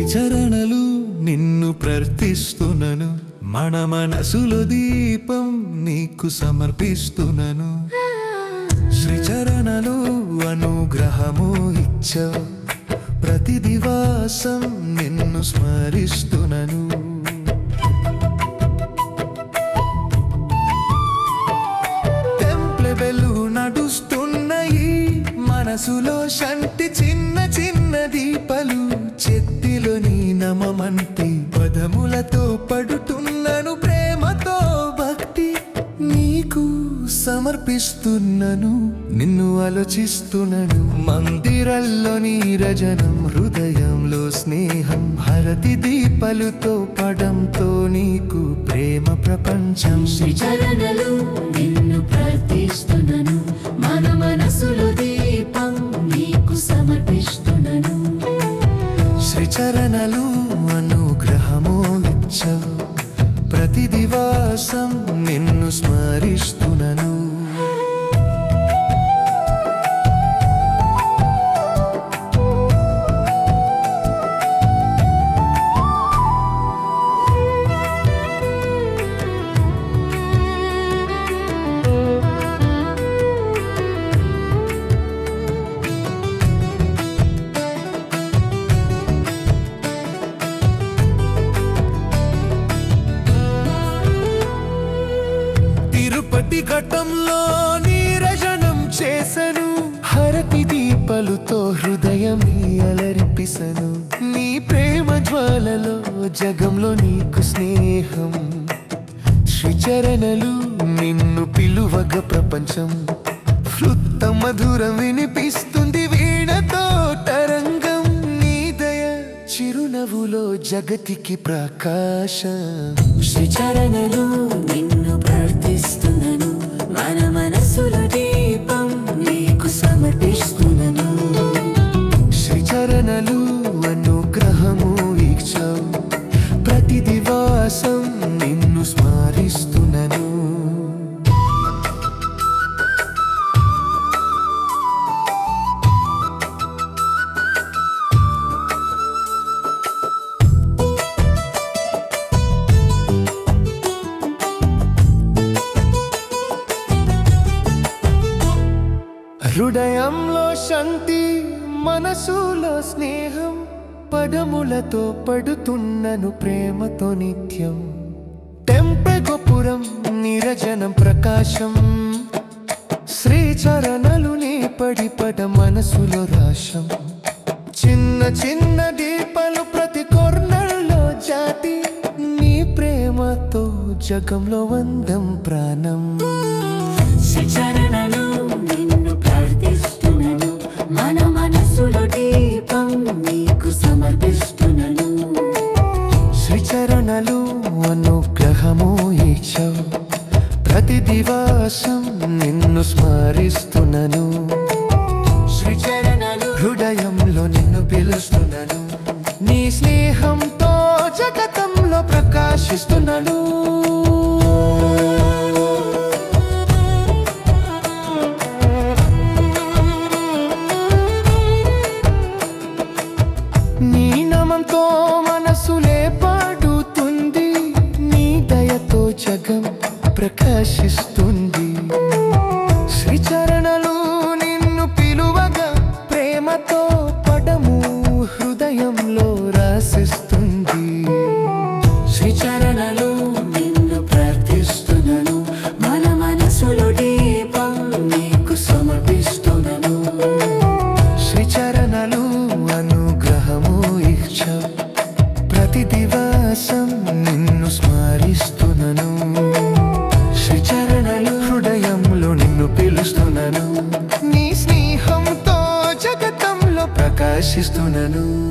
శ్రీచరణలు నిన్ను ప్రార్థిస్తున్నాను మన మనసులో దీపం నీకు సమర్పిస్తున్నాను శ్రీచరణలు అనుగ్రహము ఇచ్చవు ప్రతి దివాసం నిన్ను స్మరిస్తున్నాను టెంప్లె వెలు నడుస్తున్నాయి మనసులో శంటి చిన్న చిన్న దీపలు చెత్తిలో నీ నమమంతి పదములతో పడుతున్నాను ప్రేమతో భక్తి నీకు సమర్పిస్తున్నాను నిన్ను ఆలోచిస్తున్నాను మందిరల్లో నీరజనం హృదయంలో స్నేహం హరతి దీపలుతో పడంతో నీకు ప్రేమ ప్రపంచం శ్రీచరణలు నిన్ను ప్రార్థిస్తున్నాను మన మనసులో దీపం నీకు సమర్పిస్తున్నాను శ్రీచరణలు అనుగ్రహము ఇచ్చవు ప్రతి దివాసం నిన్ను స్మరిస్తున్నాను తిరుపతి ఘట్టంలో నీరజనం చేసను హరతి దీపలుతో హృదయం అలరిపిసను నీ ప్రేమ జ్వాలలో జగంలో నీకు స్నేహం శ్రీచరణలు నిన్ను పిలువగ ప్రపంచం ఫ్లుత్త మధురం వినిపిస్తుంది వీణతో తరంగం నీ దయ చిరునవ్వులో జగతికి ప్రకాశం శ్రీచరణలు నిన్ను ప్రార్థిస్తున్నాను మన మనసులో దీపం నీకు సమర్పిస్తున్నాను శ్రీచరణలు అనుగ్రహము ఇచ్చావు ప్రతి దివాసం నిన్ను స్మరిస్తున్నాను హృదయంలో శాంతి మనసులో స్నేహం పదములతో పడుతున్నను ప్రేమతో నిత్యం టెంపె గోపురం నిరజనం ప్రకాశం శ్రీచరణలు నీ పడి పడ మనసులో రాశం చిన్న చిన్న దీపాలు ప్రతి కొర్నల్లో జాతి నీ ప్రేమతో జగంలో వందం ప్రాణం శ్రీచరణలు నిన్ను ప్రార్థిస్తున్నాను మన మనసులో దీపం నీకు సమర్పిస్తున్నాను శ్రీచరణలు అనుగ్రహము ఇచ్చవు ప్రతి దివాసం నిన్ను స్మరిస్తున్నాను శ్రీచరణలు హృదయంలో నిన్ను పిలుస్తున్నాను నీ స్నేహంతో జగతంలో ప్రకాశిస్తున్నాను నీ నమంతో మనసులే పాడుతుంది నీ దయతో జగం ప్రకాశిస్తుంది శ్రీచరణలు నిన్ను పిలువగా ప్రేమతో పడము హృదయంలో రాసిస్తుంది శ్రీచరణలు నిన్ను ప్రార్థిస్తున్నాను మన మనసులో దీపం నీకు సమర్పిస్తున్నాను శ్రీచరణలు అనుగ్రహము ఇచ్చవు ప్రతి దివాసం నిన్ను స్మరిస్తున్నాను శ్రీచరణలు హృదయంలో నిన్ను పిలుస్తున్నాను నీ స్నేహంతో జగతంలో ప్రకాశిస్తున్నాను